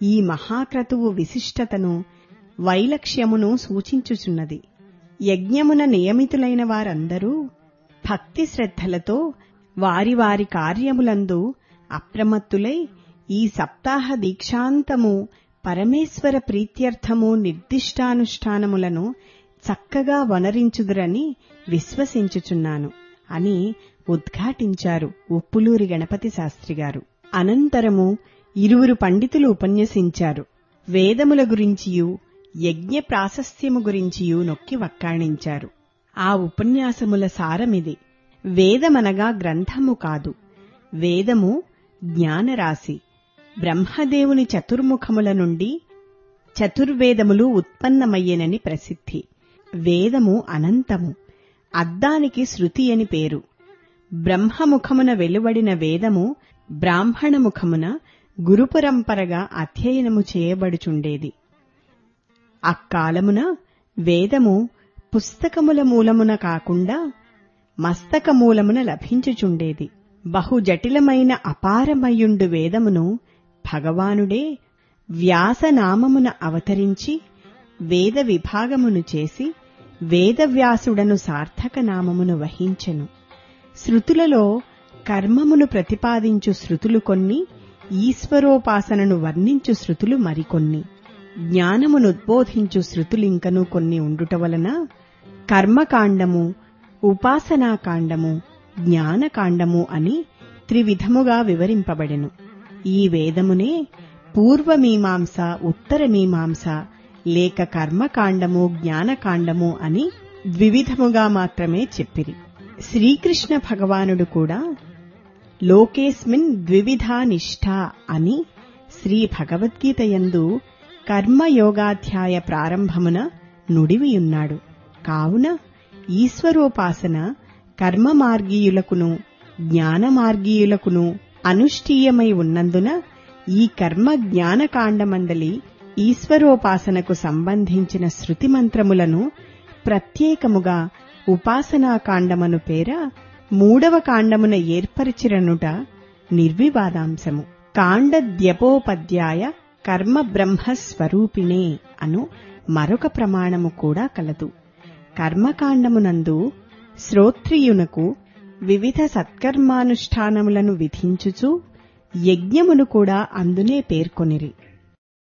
ఈ మహాక్రతువు విశిష్టతను వైలక్ష్యమును సూచించుచున్నది యజ్ఞమున నియమితులైన వారందరూ భక్తి శ్రద్ధలతో వారి వారి కార్యములందు అప్రమత్తులై ఈ సప్తాహ దీక్షాంతము పరమేశ్వర ప్రీత్యర్థము నిర్దిష్టానుష్ఠానములను చక్కగా వనరించుదురని విశ్వసించుచున్నాను అని ఉద్ఘాటించారు ఉప్పులూరి గణపతి శాస్త్రి గారు అనంతరము ఇరువురు పండితులు ఉపన్యసించారు వేదముల గురించియు యజ్ఞ ప్రాశస్త్యము గురించియు నొక్కి వక్కాణించారు ఆ ఉపన్యాసముల సారమిది వేదమనగా గ్రంథము కాదు వేదము జ్ఞానరాశి బ్రహ్మదేవుని చతుర్ముఖముల నుండి చతుర్వేదములు ఉత్పన్నమయ్యేనని ప్రసిద్ధి వేదము అనంతము అద్దానికి శృతి అని పేరు బ్రహ్మముఖమున వెలువడిన వేదము బ్రాహ్మణముఖమున గురుపరంపరగా అధ్యయనము చేయబడుచుండేది అక్కాలమున వేదము పుస్తకముల మూలమున కాకుండా మస్తక మూలమున లభించుచుండేది బహు జటిలమైన అపారమయ్యుండు వేదమును భగవానుడే వ్యాసనామమున అవతరించి వేద విభాగమును చేసి వేదవ్యాసుడను సార్థక నామమును వహించెను శృతులలో కర్మమును ప్రతిపాదించు శృతులు కొన్ని ఈశ్వరోపాసనను వర్ణించు శృతులు మరికొన్ని జ్ఞానమునుద్బోధించు శృతులింకను కొన్ని ఉండుట వలన కర్మకాండము ఉపాసనాకాండము జ్ఞానకాండము అని త్రివిధముగా వివరింపబడెను ఈ వేదమునే పూర్వమీమాంస ఉత్తరమీమాంస లేక కర్మకాండము జ్ఞానకాండము అని ద్వివిధముగా మాత్రమే చెప్పిరి శ్రీకృష్ణ భగవానుడు కూడా లోకేస్మిన్ ద్వివిధా నిష్ఠ అని శ్రీ భగవద్గీతయందు కర్మయోగాధ్యాయ ప్రారంభమున నుడివియున్నాడు కావున ఈశ్వరోపాసన కర్మ మార్గీయులకును జ్ఞాన మార్గీయులకును అనుష్ఠీయమై ఉన్నందున ఈ కర్మ జ్ఞానకాండమందలి ఈశ్వరోపాసనకు సంబంధించిన శృతి మంత్రములను ప్రత్యేకముగా ఉపాసనాకాండమను పేర మూడవ కాండమున ఏర్పరిచిరనుట నిర్వివాదాంశము కాండద్యపోపధ్యాయ కర్మ బ్రహ్మస్వరూపిణే అను మరొక ప్రమాణము కూడా కలదు కర్మకాండమునందు శ్రోత్రియునకు వివిధ సత్కర్మానుష్ఠానములను విధించుచు యజ్ఞమును కూడా అందునే పేర్కొనిరి